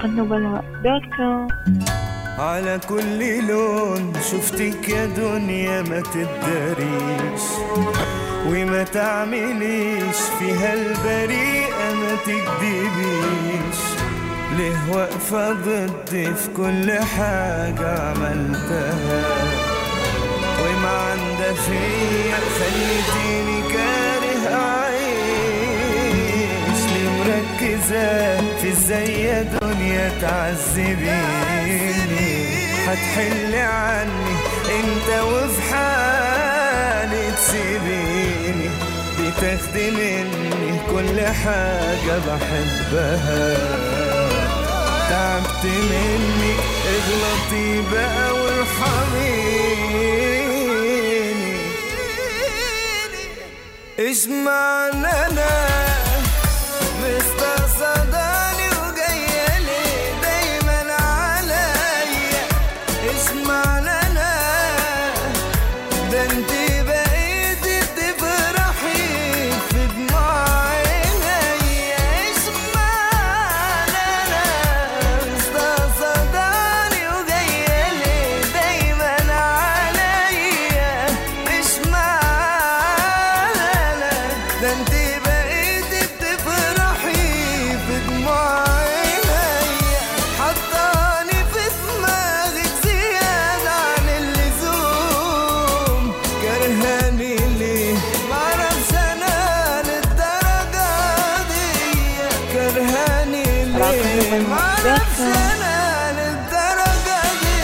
النبلاء دوت كوم على كل لون شفتك يا دنيا ما تداريش وما تعمليش فيها البريئة ما تكدبيش ليه واقفة ضدي في كل حاجة عملتها وما عندها فيا خليتيني كاره أعيش ليه مركزة في ازاي يا دنيا تعذبيني هتحل عني انت وفي حالي تسيبيني بتاخدي مني كل حاجة بحبها تعبت منك اغلطي بقى وارحميني ايش معنى انا مستقصداني وجاية ليه دايما عليا ايش معنى انا ده انت بقيتي بتفرحي في دموع عينيا ايش معنى انا مستقصداني وجاية ليه دايما عليا ايش معنى انا ده انت بقيتي بتفرحي في دموع عينيا حطاني في دماغك زيادة عن اللزوم كرهاني ليه معرفش انا للدرجة دي كرهاني ليه معرفش انا للدرجة دي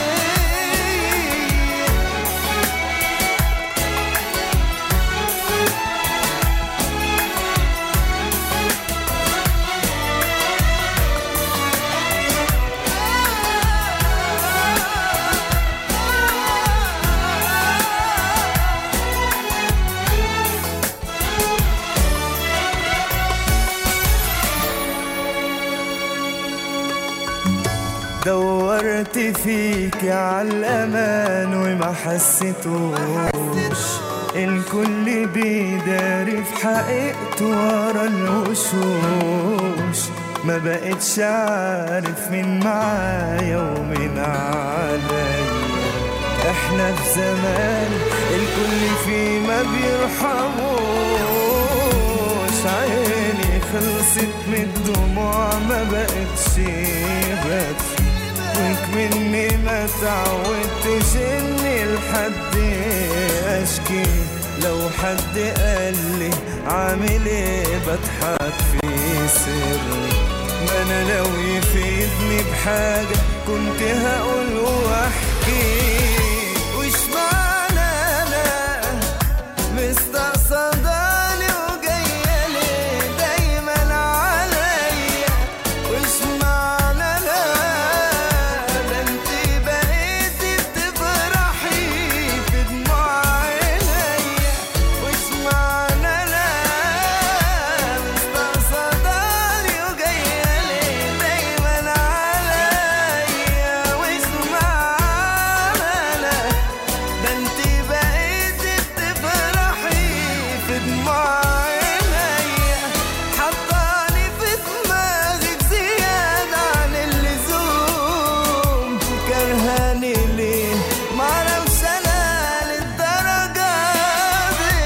دورت فيك على الأمان وما حسيتوش الكل بيداري في حقيقته ورا الوشوش ما بقتش عارف مين معايا ومين عليا احنا في زمان الكل فيه ما بيرحموش عيني خلصت من الدموع ما بقتش بس وك مني ما تعودتش اني لحد اشكي لو حد قال لي عامل ايه بضحك في سر ما انا لو يفيدني بحاجة كنت هقول واحكي وش معنى انا مستقصداني وجاية ليه دايما عليا وش معنى انا ده انت بقيتي بتفرحي في دموع عينيا وش معنى انا مستقصداني وجاية ليه دايما عليا وش معنى انا ده انت بقيتي بتفرحي في دموع عينيا حطاني في دماغك زيادة عن اللزوم كرهاني ليه معرفش انا للدرجة دي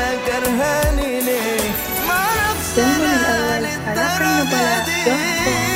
كرهاني ليه معرفش سلم انا الأول على للدرجة النبلاء دي دوت كوم